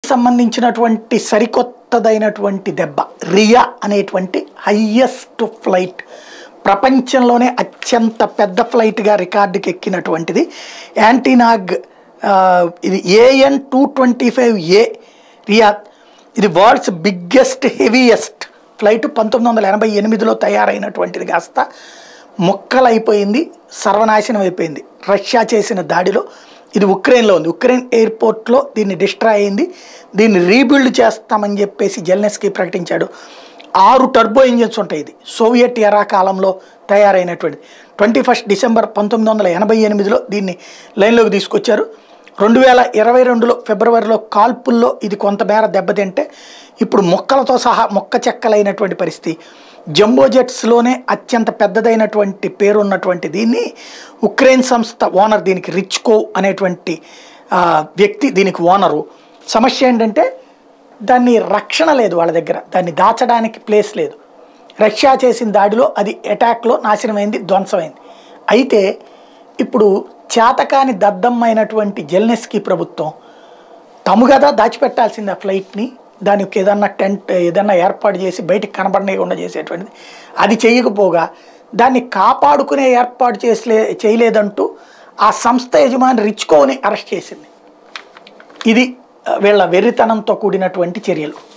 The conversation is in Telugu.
సంబంధించినటువంటి సరికొత్తదైనటువంటి దెబ్బ రియా అనేటువంటి హయ్యెస్ట్ ఫ్లైట్ ప్రపంచంలోనే అత్యంత పెద్ద ఫ్లైట్గా రికార్డుకి ఎక్కినటువంటిది యాంటీనాగ్ ఆ, ఇది ఏఎన్ టూ ట్వంటీ ఫైవ్ ఏ రియాద్ ఇది వరల్డ్స్ బిగ్గెస్ట్ హెవీయెస్ట్ ఫ్లైట్ పంతొమ్మిది వందల ఎనభై ఎనిమిదిలో తయారైనటువంటిది కాస్త మొక్కలైపోయింది సర్వనాశనం అయిపోయింది రష్యా చేసిన దాడిలో ఇది ఉక్రెయిన్లో ఉంది ఉక్రెయిన్ ఎయిర్పోర్ట్లో దీన్ని డిస్ట్రాయ్ అయింది దీన్ని రీబిల్డ్ చేస్తామని చెప్పేసి జెల్నెస్కీ ప్రకటించాడు ఆరు టర్బో ఇంజిన్స్ ఉంటాయి ఇది సోవియట్ ఎరా కాలంలో తయారైనటువంటిది ట్వంటీ ఫస్ట్ డిసెంబర్ పంతొమ్మిది వందల ఎనభై ఎనిమిదిలో దీన్ని లైన్లోకి తీసుకొచ్చారు రెండు వేల ఇరవై రెండులో ఫిబ్రవరిలో కాల్పుల్లో ఇది కొంతమేర దెబ్బతింటే ఇప్పుడు మొక్కలతో సహా మొక్క చెక్కలైనటువంటి పరిస్థితి జంబో జెట్స్లోనే అత్యంత పెద్దదైనటువంటి పేరున్నటువంటి దీన్ని ఉక్రెయిన్ సంస్థ ఓనర్ దీనికి రిచ్కో అనేటువంటి ఆ, వ్యక్తి దీనికి ఓనరు సమస్య ఏంటంటే దాన్ని రక్షణ లేదు వాళ్ళ దగ్గర దాన్ని దాచడానికి ప్లేస్ లేదు రష్యా చేసిన దాడిలో అది అటాక్లో నాశనమైంది ధ్వంసమైంది అయితే ఇప్పుడు చేతకాని దద్దమైనటువంటి జెల్నెస్కీ ప్రభుత్వం తము కదా దాచిపెట్టాల్సింది ఆ ఫ్లైట్ని దానికి ఏదన్నా టెంట్ ఏదన్నా ఏర్పాటు చేసి బయటికి కనబడకుండా చేసేటువంటిది అది చేయకపోగా దాన్ని కాపాడుకునే ఏర్పాటు చేసలే చేయలేదంటూ ఆ సంస్థ యజమాని రిచ్కోని అరెస్ట్ చేసింది ఇది ఆ, వీళ్ళ వెర్రితనంతో కూడినటువంటి చర్యలు